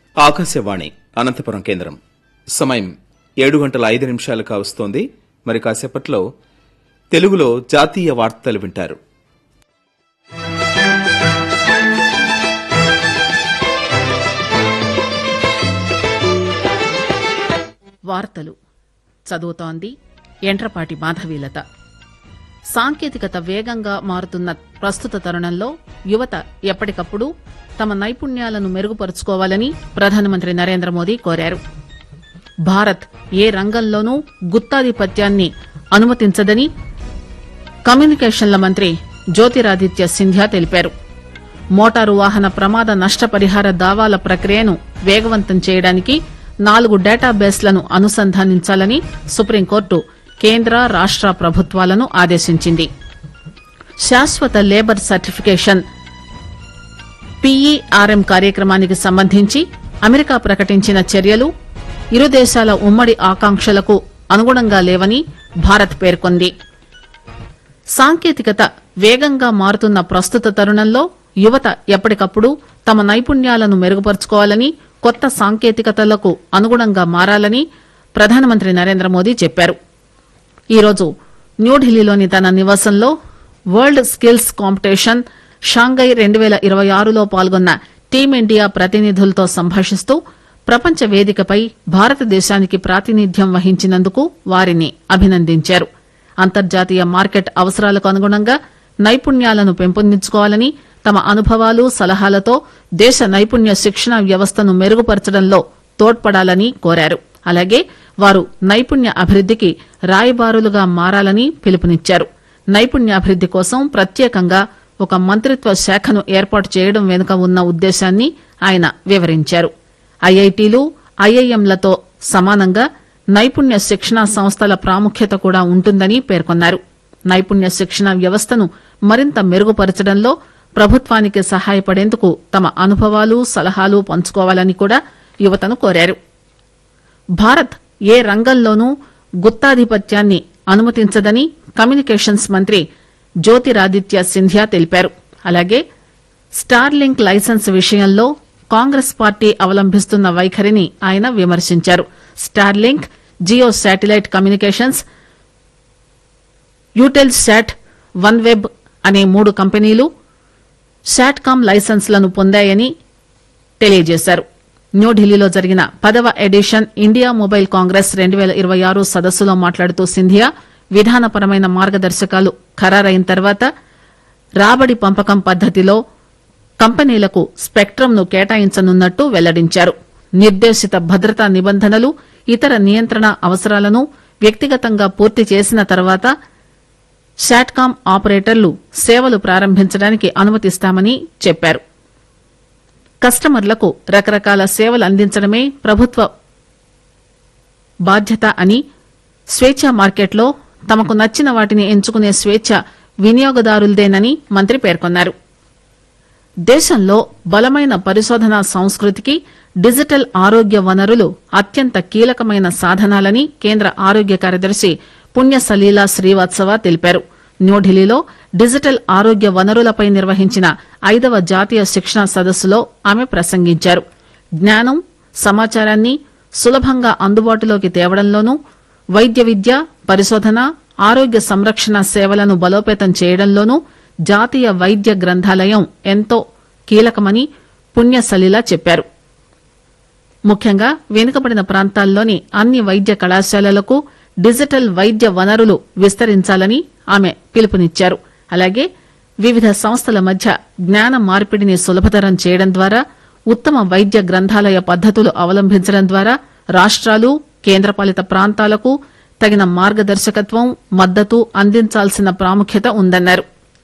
ఆకాశవాణి అనంతపురం కేంద్రం సమయం ఏడు గంటల ఐదు నిమిషాలు కావస్తోంది మరి కాసేపట్లో తెలుగులో జాతీయ వార్తలు వింటారు వార్తలు చదువుతోంది ఎంట్రపాటి మాధవీలత సాంకేతికత వేగంగా మారుతున్న ప్రస్తుత తరుణంలో యువత ఎప్పటికప్పుడు తమ నైపుణ్యాలను మెరుగుపరుచుకోవాలని ప్రధానమంత్రి నరేంద్ర మోదీ కోరారు భారత్ ఏ రంగంలోనూ గుత్తాధిపత్యాన్ని అనుమతించదని కమ్యూనికేషన్ల మంత్రి జ్యోతిరాదిత్య సింధ్యా తెలిపారు మోటారు వాహన ప్రమాద నష్టపరిహార దావాల ప్రక్రియను వేగవంతం చేయడానికి నాలుగు డేటాబేస్లను అనుసంధానించాలని సుప్రీంకోర్టు కేంద్ర రాష్ట ప్రభుత్వాలను ఆదేశించింది శాశ్వత లేబర్ సర్టిఫికేషన్ పీఈఆర్ఎం కార్యక్రమానికి సంబంధించి అమెరికా ప్రకటించిన చర్యలు ఇరు దేశాల ఉమ్మడి ఆకాంక్షలకు అనుగుణంగా లేవని భారత్ పేర్కొంది సాంకేతికత వేగంగా మారుతున్న ప్రస్తుత తరుణంలో యువత ఎప్పటికప్పుడు తమ నైపుణ్యాలను మెరుగుపరుచుకోవాలని కొత్త సాంకేతికతలకు అనుగుణంగా మారాలని ప్రధానమంత్రి నరేంద్ర మోదీ చెప్పారు ఈరోజు న్యూఢిల్లీలోని తన నివాసంలో వరల్డ్ స్కిల్స్ కాంపిటీషన్ షాంఘై రెండు పేల ఇరవై ఆరులో పాల్గొన్న టీమిండియా ప్రతినిధులతో సంభాషిస్తూ ప్రపంచ వేదికపై భారతదేశానికి ప్రాతినిధ్యం వహించినందుకు వారిని అభినందించారు అంతర్జాతీయ మార్కెట్ అవసరాలకు అనుగుణంగా నైపుణ్యాలను పెంపొందించుకోవాలని తమ అనుభవాలు సలహాలతో దేశ నైపుణ్య శిక్షణ వ్యవస్థను మెరుగుపరచడంలో తోడ్పడాలని కోరారు అలాగే వారు నైపుణ్య అభివృద్దికి రాయబారులుగా మారాలని పిలుపునిచ్చారు నైపుణ్యాభివృద్ది కోసం ప్రత్యేకంగా ఒక మంత్రిత్వ శాఖను ఏర్పాటు చేయడం వెనుక ఉన్న ఉద్దేశాన్ని ఆయన వివరించారు ఐఐటీలు ఐఐఎంలతో సమానంగా నైపుణ్య శిక్షణా సంస్థల ప్రాముఖ్యత కూడా ఉంటుందని పేర్కొన్నారు నైపుణ్య శిక్షణ వ్యవస్థను మరింత మెరుగుపరచడంలో ప్రభుత్వానికి సహాయపడేందుకు తమ అనుభవాలు సలహాలు పంచుకోవాలని కూడా యువతను కోరారు భారత్ ఏ రంగంలోనూ గుత్తాధిపత్యాన్ని అనుమతించదని కమ్యూనికేషన్స్ మంత్రి జ్యోతిరాదిత్య సింధ్యా తెలిపారు అలాగే స్టార్లింక్ లైసెన్స్ విషయంలో కాంగ్రెస్ పార్టీ అవలంబిస్తున్న వైఖరిని ఆయన విమర్శించారు Starlink Jio satellite communications Eutelsat OneWeb అనే మూడు కంపెనీలు శాట్కామ్ లైసెన్స్లను పొందాయని తెలియజేశారు న్యూఢిల్లీలో జరిగిన పదవ ఎడిషన్ ఇండియా మొబైల్ కాంగ్రెస్ రెండు పేల ఇరవై ఆరు సదస్సులో మాట్లాడుతూ సింధియా విధానపరమైన మార్గదర్శకాలు ఖరారైన తర్వాత రాబడి పంపకం పద్దతిలో కంపెనీలకు స్పెక్ట్రంను కేటాయించనున్నట్టు వెల్లడించారు నిర్దేశిత భద్రతా నిబంధనలు ఇతర నియంత్రణ అవసరాలను వ్యక్తిగతంగా పూర్తి చేసిన తర్వాత శాట్కామ్ ఆపరేటర్లు సేవలు ప్రారంభించడానికి అనుమతిస్తామని చెప్పారు కస్టమర్లకు రకరకాల సేవలు అందించడమే ప్రభుత్వ బాధ్యత అని స్వేచ్ఛా మార్కెట్లో తమకు నచ్చిన వాటిని ఎంచుకునే స్వేచ్ఛ వినియోగదారులదేనని మంత్రి పేర్కొన్నారు దేశంలో బలమైన పరిశోధనా సంస్కృతికి డిజిటల్ ఆరోగ్య వనరులు అత్యంత కీలకమైన సాధనాలని కేంద్ర ఆరోగ్య కార్యదర్శి పుణ్య సలీలా శ్రీవాత్సవ తెలిపారు న్యూఢిల్లీలో డిజిటల్ ఆరోగ్య వనరులపై నిర్వహించిన ఐదవ జాతీయ శిక్షణ సదస్సులో ఆమె ప్రసంగించారు జ్ఞానం సమాచారాన్ని సులభంగా అందుబాటులోకి తేవడంలోనూ వైద్య విద్య పరిశోధన ఆరోగ్య సంరక్షణ సేవలను బలోపేతం చేయడంలోనూ జాతీయ వైద్య గ్రంథాలయం ఎంతో కీలకమని పుణ్య సలీలా చెప్పారు ముఖ్యంగా వెనుకబడిన ప్రాంతాల్లోని అన్ని వైద్య కళాశాలలకు డిజిటల్ వైద్య వనరులు విస్తరించాలని ఆమె పిలుపునిచ్చారు అలాగే వివిధ సంస్థల మధ్య జ్ఞాన మార్పిడిని సులభతరం చేయడం ద్వారా ఉత్తమ వైద్య గ్రంథాలయ పద్దతులు అవలంబించడం ద్వారా రాష్ట్రాలు కేంద్రపాలిత ప్రాంతాలకు తగిన మార్గదర్శకత్వం మద్దతు అందించాల్సిన ప్రాముఖ్యత ఉందన్నారు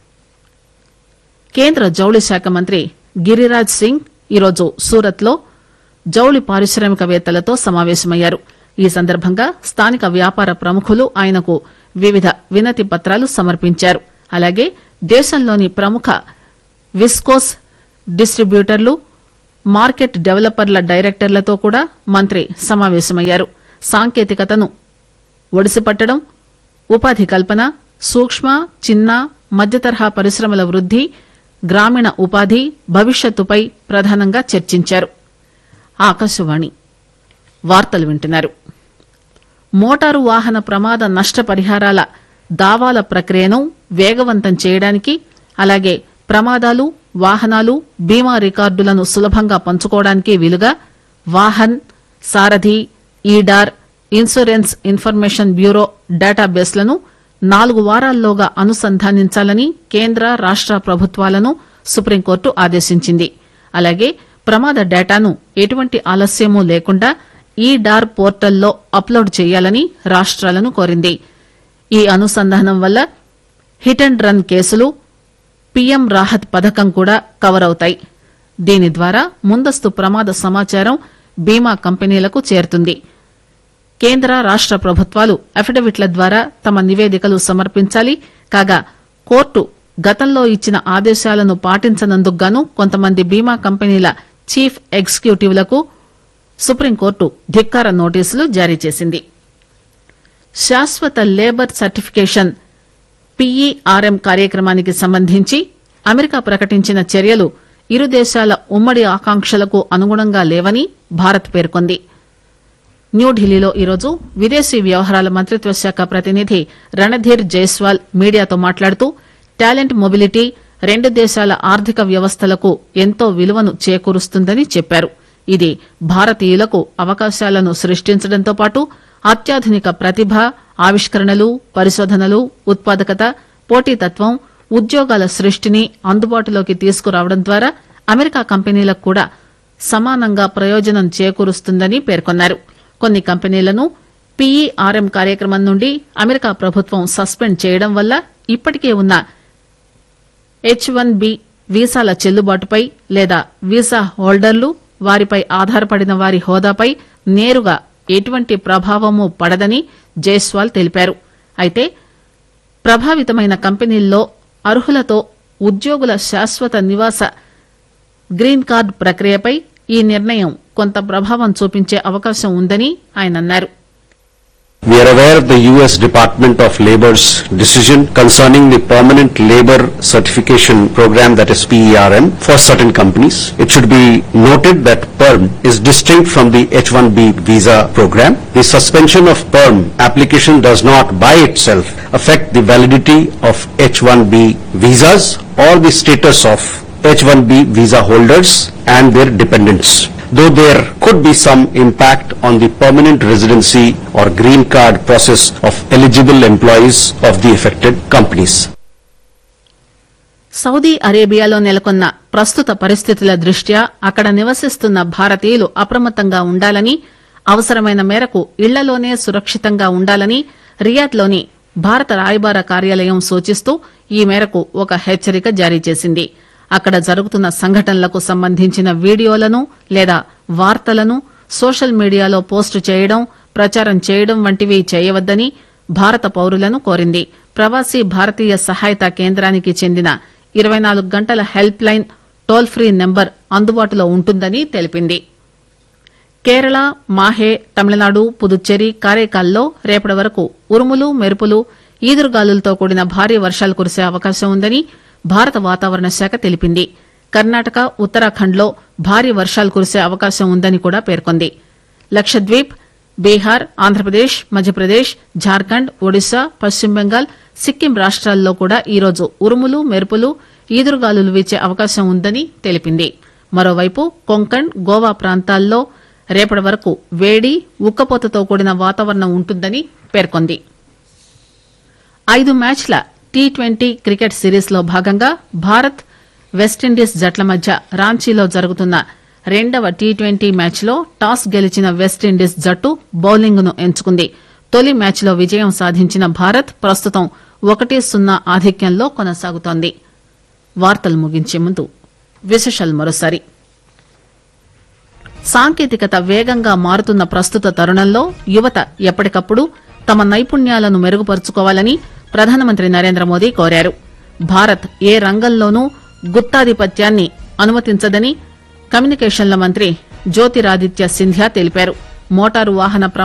కేంద్ర జౌళి శాఖ మంత్రి గిరిరాజ్ సింగ్ ఈరోజు సూరత్ లో జౌళి పారిశ్రామికవేత్తలతో సమావేశమయ్యారు ఈ సందర్భంగా స్థానిక వ్యాపార ప్రముఖులు ఆయనకు వివిధ వినతి పత్రాలు సమర్పించారు అలాగే దేశంలోని ప్రముఖ విస్కోస్ డిస్టిబ్యూటర్లు మార్కెట్ డెవలపర్ల డైరెక్టర్లతో కూడా మంత్రి సమావేశమయ్యారు సాంకేతికతను ఒడిసిపట్టడం ఉపాధి కల్పన సూక్ష్మ చిన్న మధ్యతరహా పరిశ్రమల వృద్ది గ్రామీణ ఉపాధి భవిష్యత్తుపై ప్రధానంగా చర్చించారు ఆకాశవాణి వార్తలు వింటున్నారు మోటారు వాహన ప్రమాద నష్టపరిహారాల దావాల ప్రక్రియను వేగవంతం చేయడానికి అలాగే ప్రమాదాలు వాహనాలు బీమా రికార్డులను సులభంగా పంచుకోవడానికి వీలుగా Vahan Sarathi eDAR insurance information bureau డేటాబేస్లను నాలుగు వారాల్లోగా అనుసంధానించాలని కేంద్ర రాష్ట ప్రభుత్వాలను సుప్రీంకోర్టు ఆదేశించింది అలాగే ప్రమాద డేటాను ఎటువంటి ఆలస్యమూ లేకుండా ఈ డార్ పోర్టల్లో అప్లోడ్ చేయాలని రాష్ట్రాలను కోరింది ఈ అనుసంధానం వల్ల హిట్ అండ్ రన్ కేసులు పీఎం రాహత్ పథకం కూడా కవర్ అవుతాయి దీని ద్వారా ముందస్తు ప్రమాద సమాచారం బీమా కంపెనీలకు చేరుతుంది కేంద్ర రాష్ట ప్రభుత్వాలు అఫిడవిట్ల ద్వారా తమ నివేదికలు సమర్పించాలి కాగా కోర్టు గతంలో ఇచ్చిన ఆదేశాలను పాటించనందుకు గాను కొంతమంది బీమా కంపెనీల చీఫ్ ఎగ్జిక్యూటివ్లకు సుప్రీంకోర్టు ధిక్కార నోటీసులు జారీ చేసింది శాశ్వత లేబర్ సర్టిఫికేషన్ పీఈఆర్ఎం కార్యక్రమానికి సంబంధించి అమెరికా ప్రకటించిన చర్యలు ఇరు దేశాల ఉమ్మడి ఆకాంక్షలకు అనుగుణంగా లేవని భారత్ పేర్కొంది న్యూఢిల్లీలో ఈరోజు విదేశీ వ్యవహారాల మంత్రిత్వ శాఖ ప్రతినిధి రణధీర్ జైస్వాల్ మీడియాతో మాట్లాడుతూ టాలెంట్ మొబిలిటీ రెండు దేశాల ఆర్థిక వ్యవస్థలకు ఎంతో విలువను చేకూరుస్తుందని చెప్పారు ఇది భారతీయులకు అవకాశాలను సృష్టించడంతో పాటు అత్యాధునిక ప్రతిభ ఆవిష్కరణలు పరిశోధనలు ఉత్పాదకత పోటీతత్వం ఉద్యోగాల సృష్టిని అందుబాటులోకి తీసుకురావడం ద్వారా అమెరికా కంపెనీలకు కూడా సమానంగా ప్రయోజనం చేకూరుస్తుందని పేర్కొన్నారు కొన్ని కంపెనీలను పీఈఆర్ఎం కార్యక్రమం నుండి అమెరికా ప్రభుత్వం సస్పెండ్ చేయడం వల్ల ఇప్పటికే ఉన్న హెచ్ వన్ బి వీసాల చెల్లుబాటుపై లేదా వీసా హోల్డర్లు వారిపై ఆధారపడిన వారి హోదాపై నేరుగా ఎటువంటి ప్రభావము పడదని జైస్వాల్ తెలిపారు అయితే ప్రభావితమైన కంపెనీల్లో అర్హులతో ఉద్యోగుల శాశ్వత నివాస గ్రీన్ కార్డు ప్రక్రియపై ఈ నిర్ణయం కొంత ప్రభావం చూపించే అవకాశం ఉందని ఆయన అన్నారు We are aware of the U.S. Department of Labor's decision concerning the Permanent Labor Certification Program that is PERM for certain companies. It should be noted that PERM is distinct from the H-1B visa program. The suspension of PERM application does not by itself affect the validity of H-1B visas or the status of H-1B visa holders and their dependents though there could be some impact on the permanent residency or green card process of eligible employees of the affected companies. Saudi అరేబియాలో నెలకొన్న ప్రస్తుత పరిస్థితుల దృష్ట్యా అక్కడ నివసిస్తున్న భారతీయులు అప్రమత్తంగా ఉండాలని అవసరమైన మేరకు ఇళ్లలోనే సురక్షితంగా ఉండాలని రియాద్లోని భారత రాయబార కార్యాలయం సూచిస్తూ ఈ మేరకు ఒక హెచ్చరిక జారీ చేసింది అక్కడ జరుగుతున్న సంఘటనలకు సంబంధించిన వీడియోలను లేదా వార్తలను సోషల్ మీడియాలో పోస్టు చేయడం ప్రచారం చేయడం వంటివి చేయవద్దని భారత పౌరులను కోరింది ప్రవాసీ భారతీయ సహాయత కేంద్రానికి చెందిన ఇరవై నాలుగు గంటల helpline toll free number అందుబాటులో ఉంటుందని తెలిపింది కేరళ మాహే తమిళనాడు పుదుచ్చేరి కారైకాల్లో రేపటి వరకు ఉరుములు మెరుపులు ఈదురుగాలులతో కూడిన భారీ వర్షాలు కురిసే అవకాశం ఉందని భారత వాతావరణ శాఖ తెలిపింది కర్ణాటక ఉత్తరాఖండ్లో భారీ వర్షాలు కురిసే అవకాశం ఉందని కూడా పేర్కొంది లక్షద్వీప్ బీహార్ ఆంధ్రప్రదేశ్ మధ్యప్రదేశ్ జార్ఖండ్ ఒడిశా పశ్చిమ బెంగాల్ సిక్కిం రాష్ట్రాల్లో కూడా ఈరోజు ఉరుములు మెరుపులు ఈదురుగాలులు వీచే అవకాశం ఉందని తెలిపింది మరోవైపు కొంకణ్ గోవా ప్రాంతాల్లో రేపటి వరకు వేడి ఉక్కపోతతో కూడిన వాతావరణం ఉంటుందని పేర్కొంది ఐదు మ్యాచ్ల టీ ట్వంటీ క్రికెట్ సిరీస్ లో భాగంగా భారత్ వెస్టిండీస్ జట్ల మధ్య రాంచీలో జరుగుతున్న రెండవ టీ ట్వంటీ మ్యాచ్ లో టాస్ గెలిచిన వెస్టిండీస్ జట్టు బౌలింగ్ ను ఎంచుకుంది తొలి మ్యాచ్ లో విజయం సాధించిన భారత్ ప్రస్తుతం ఒకటి సున్నా ఆధిక్యంలో కొనసాగుతోంది వార్తలు ముగించే ముందు విశేషాలు మరోసారి సాంకేతికత వేగంగా మారుతున్న ప్రస్తుత తరుణంలో యువత ఎప్పటికప్పుడు తమ నైపుణ్యాలను మెరుగుపరుచుకోవాలని ప్రధానమంత్రి నరేంద్ర మోదీ కోరారు భారత్ ఏ రంగంలోనూ గుత్తాధిపత్యాన్ని అనుమతించదని కమ్యూనికేషన్ల మంత్రి జ్యోతిరాదిత్య సింధ్యా తెలిపారు మోటారు వాహన